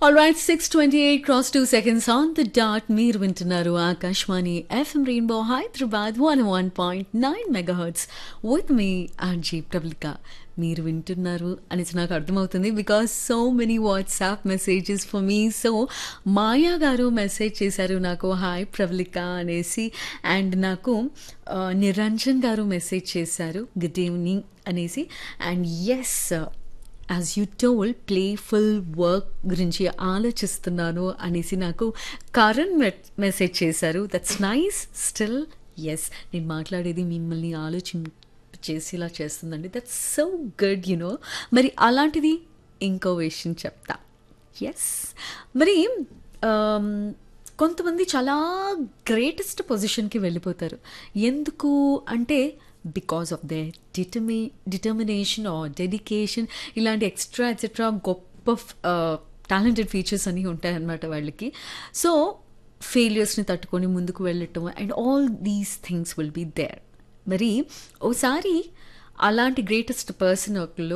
All right, 628 cross 2 seconds on the dot. మీరు వింటున్నారు Akashvani FM rainbow Hyderabad one one point nine megahertz with me RJ Prabalika మీరు వింటున్నారు అనేసి నాకు అర్థమవుతుంది because so many WhatsApp messages for me so Maya garu message చేశారు నాకు హాయ్ ప్రబలిక అనేసి అండ్ నాకు ఆ, నిరంజన్ గారు మెసేజ్ చేశారు గుడ్ ఈవినింగ్ అనేసి and yes as you told playful work గురించి ఆలోచిస్తున్నాను అనేసి నాకు కరణ్ మెసేజ్ చేశారు దట్స్ నైస్ స్టిల్ ఎస్ నేను మాట్లాడేది మిమ్మల్ని ఆలోచన చేసేలా చేస్తుందండి దట్స్ సో గుడ్ యునో మరి అలాంటిది ఇంకో విషయం చెప్తా ఎస్ మరి um, కొంతమంది చాలా గ్రేటెస్ట్ పొజిషన్కి వెళ్ళిపోతారు ఎందుకు అంటే because of the determi determination or dedication ఇలాంటి ఎక్స్ట్రా ఎక్సెట్రా గొప్ప టాలెంటెడ్ ఫీచర్స్ అన్నీ ఉంటాయన్నమాట వాళ్ళకి సో ఫెయిలియర్స్ని తట్టుకొని ముందుకు వెళ్ళటం and all these things will be there మరి ఓసారి అలాంటి గ్రేటెస్ట్ పర్సన్ ఒకళ్ళు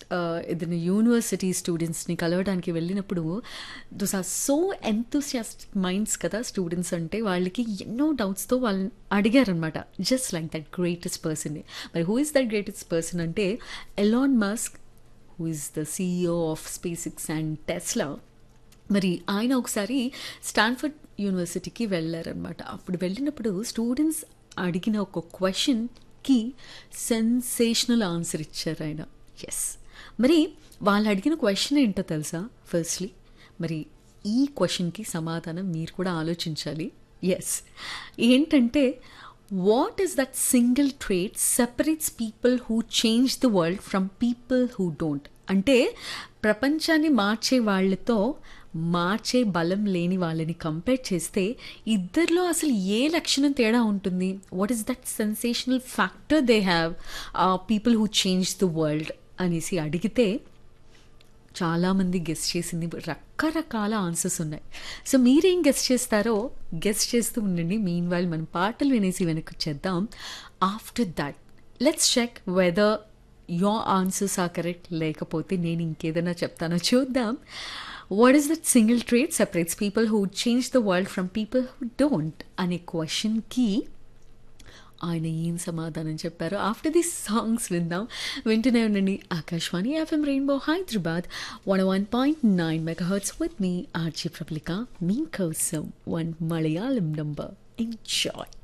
ఏదైనా యూనివర్సిటీ స్టూడెంట్స్ని కలవడానికి వెళ్ళినప్పుడు those are so enthusiast minds కదా స్టూడెంట్స్ అంటే వాళ్ళకి ఎన్నో డౌట్స్తో వాళ్ళని అడిగారనమాట జస్ట్ లైక్ దట్ గ్రేటెస్ట్ పర్సన్ని మరి who is that greatest person అంటే Elon Musk who is the CEO of SpaceX and Tesla మరి ఆయన ఒకసారి స్టాన్ఫర్డ్ యూనివర్సిటీకి వెళ్ళారనమాట అప్పుడు వెళ్ళినప్పుడు స్టూడెంట్స్ అడిగిన ఒక క్వశ్చన్కి సెన్సేషనల్ ఆన్సర్ ఇచ్చారు ఆయన ఎస్ మరి వాళ్ళు అడిగిన క్వశ్చన్ ఏంటో తెలుసా ఫస్ట్లీ మరి ఈ క్వశ్చన్కి సమాధానం మీరు కూడా ఆలోచించాలి ఎస్ ఏంటంటే what is that single trait separates people who change the world from people who don't అంటే ప్రపంచాన్ని మార్చే వాళ్ళతో మార్చే బలం లేని వాళ్ళని కంపేర్ చేస్తే ఇద్దరిలో అసలు ఏ లక్షణం తేడా ఉంటుంది what is that sensational factor they have people who change the world అనేసి అడిగితే చాలామంది గెస్ట్ చేసింది రకరకాల ఆన్సర్స్ ఉన్నాయి సో మీరేం గెస్ట్ చేస్తారో గెస్ట్ చేస్తూ ఉండండి మీన్ వైల్ మనం పాటలు వినేసి వెనక్కి వచ్చేద్దాం after that let's check whether your answers are correct లేకపోతే నేను ఇంకేదైనా చెప్తానో చూద్దాం what is that single trait separates people who change the world from people who don't అనే క్వశ్చన్కి ఆయన ఏం సమాధానం చెప్పారో ఆఫ్టర్ ది సాంగ్స్ విందాం వింటూనే ఉండండి Akashvani FM rainbow Hyderabad one one point nine megahertz with me RJ Prabalika మీ కోసం వన్ మలయాళం నంబర్ ఎంజాయ్